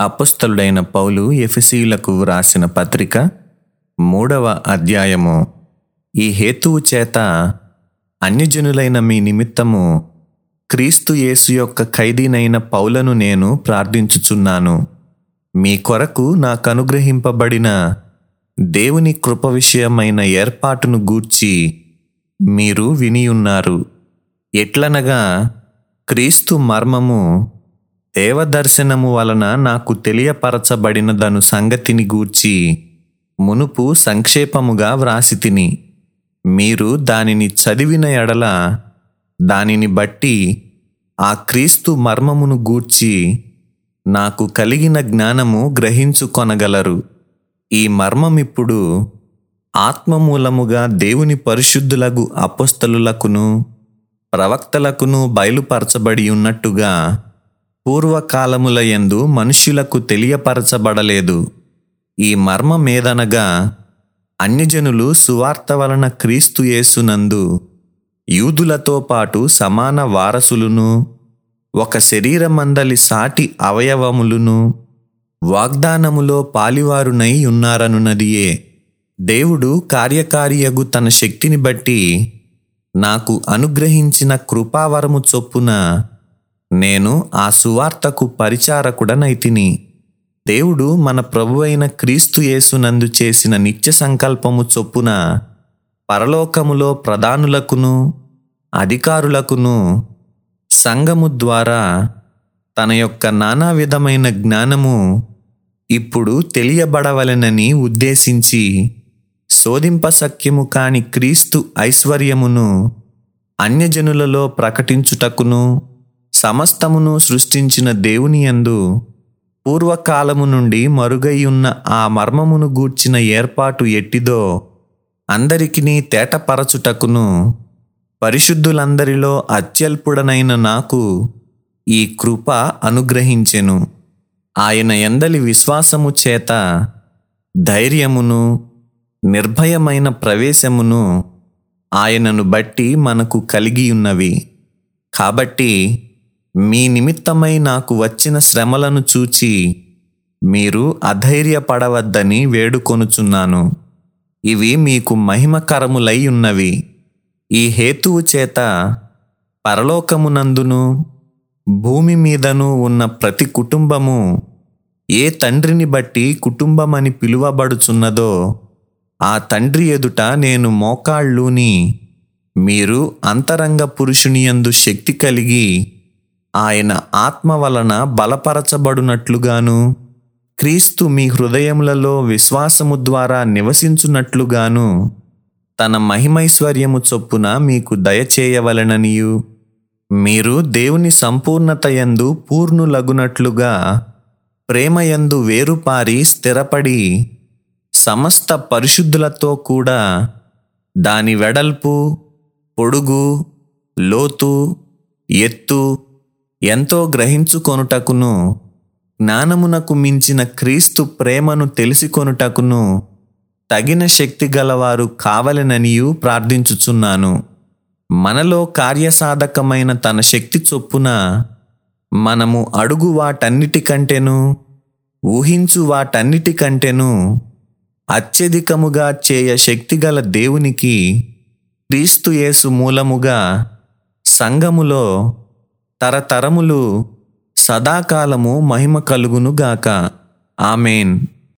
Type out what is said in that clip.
అపొస్తలుడైన పౌలు ఎఫెసీయులకు వ్రాసిన పత్రిక మూడవ అధ్యాయము ఈ హేతువు చేత అన్యజనులైన మీ నిమిత్తము క్రీస్తు యేసు యొక్క ఖైదీనైన పౌలను నేను ప్రార్థించుచున్నాను మీ కొరకు నాకు అనుగ్రహింపబడిన దేవుని కృప విషయమైన ఏర్పాటును గూర్చి మీరు వినియున్నారు ఎట్లనగా క్రీస్తు మర్మము దేవదర్శనము వలన నాకు తెలియపరచబడినదను సంగతిని గూర్చి మునుపు సంక్షేపముగా వ్రాసి తిని మీరు దానిని చదివిన ఎడల దానిని బట్టి ఆ క్రీస్తు మర్మమును గూర్చి నాకు కలిగిన జ్ఞానము గ్రహించుకొనగలరు ఈ మర్మమిప్పుడు ఆత్మమూలముగా దేవుని పరిశుద్ధులగు అపొస్తలులకును ప్రవక్తలకును బయలుపరచబడి ఉన్నట్టుగా పూర్వకాలముల యందు మనుష్యులకు తెలియపరచబడలేదు ఈ మర్మమేదనగా అన్యజనులు సువార్త వలన క్రీస్తు యేసునందు యూదులతో పాటు సమాన వారసులును ఒక శరీరమందలి సాటి అవయవములును వాగ్దానములో పాలివారునై ఉన్నారనున్నదియే దేవుడు కార్యకారియగు తన శక్తిని బట్టి నాకు అనుగ్రహించిన కృపావరము చొప్పున నేను ఆ సువార్తకు పరిచారకుడనైతిని దేవుడు మన ప్రభువైన క్రీస్తు యేసునందు చేసిన నిత్య సంకల్పము చొప్పున పరలోకములో ప్రధానులకును అధికారులకును సంఘము ద్వారా తన యొక్క నానా విధమైన జ్ఞానము ఇప్పుడు తెలియబడవలెనని ఉద్దేశించి శోధింపసఖ్యము కాని క్రీస్తు ఐశ్వర్యమును అన్యజనులలో ప్రకటించుటకును సమస్తమును సృష్టించిన దేవుని యందు పూర్వకాలము నుండి మరుగైయున్న ఆ మర్మమును గూర్చిన ఏర్పాటు ఎట్టిదో అందరికినీ తేటపరచుటకును పరిశుద్ధులందరిలో అత్యల్పుడనైన నాకు ఈ కృప అనుగ్రహించెను ఆయన ఎందలి విశ్వాసము చేత ధైర్యమును నిర్భయమైన ప్రవేశమును ఆయనను బట్టి మనకు కలిగి ఉన్నవి కాబట్టి మీ నిమిత్తమై నాకు వచ్చిన శ్రమలను చూచి మీరు అధైర్యపడవద్దని వేడుకొనుచున్నాను ఇవి మీకు మహిమకరములై ఉన్నవి ఈ హేతువు చేత పరలోకమునందును భూమి మీదను ఉన్న ప్రతి కుటుంబము ఏ తండ్రిని బట్టి కుటుంబమని పిలువబడుచున్నదో ఆ తండ్రి ఎదుట నేను మోకాళ్ళూని మీరు అంతరంగ పురుషునియందు శక్తి కలిగి ఆయన ఆత్మ వలన బలపరచబడునట్లుగాను క్రీస్తు మీ హృదయములలో విశ్వాసము ద్వారా నివసించున్నట్లుగాను తన మహిమైశ్వర్యము చొప్పున మీకు దయచేయవలననియు మీరు దేవుని సంపూర్ణతయందు పూర్ణులగునట్లుగా ప్రేమయందు వేరుపారి స్థిరపడి సమస్త పరిశుద్ధులతో కూడా దాని వెడల్పు పొడుగు లోతు ఎత్తు ఎంతో గ్రహించుకొనుటకును జ్ఞానమునకు మించిన క్రీస్తు ప్రేమను తెలిసికొనుటకును తగిన శక్తి గలవారు కావలెననియు ప్రార్థించుచున్నాను మనలో కార్యసాధకమైన తన శక్తి చొప్పున మనము అడుగు వాటన్నిటికంటేను ఊహించు వాటన్నిటికంటేను అత్యధికముగా చేయ శక్తిగల దేవునికి క్రీస్తు యేసు మూలముగా సంఘములో తరతరములు సదాకాలము మహిమ కలుగునుగాక ఆమెన్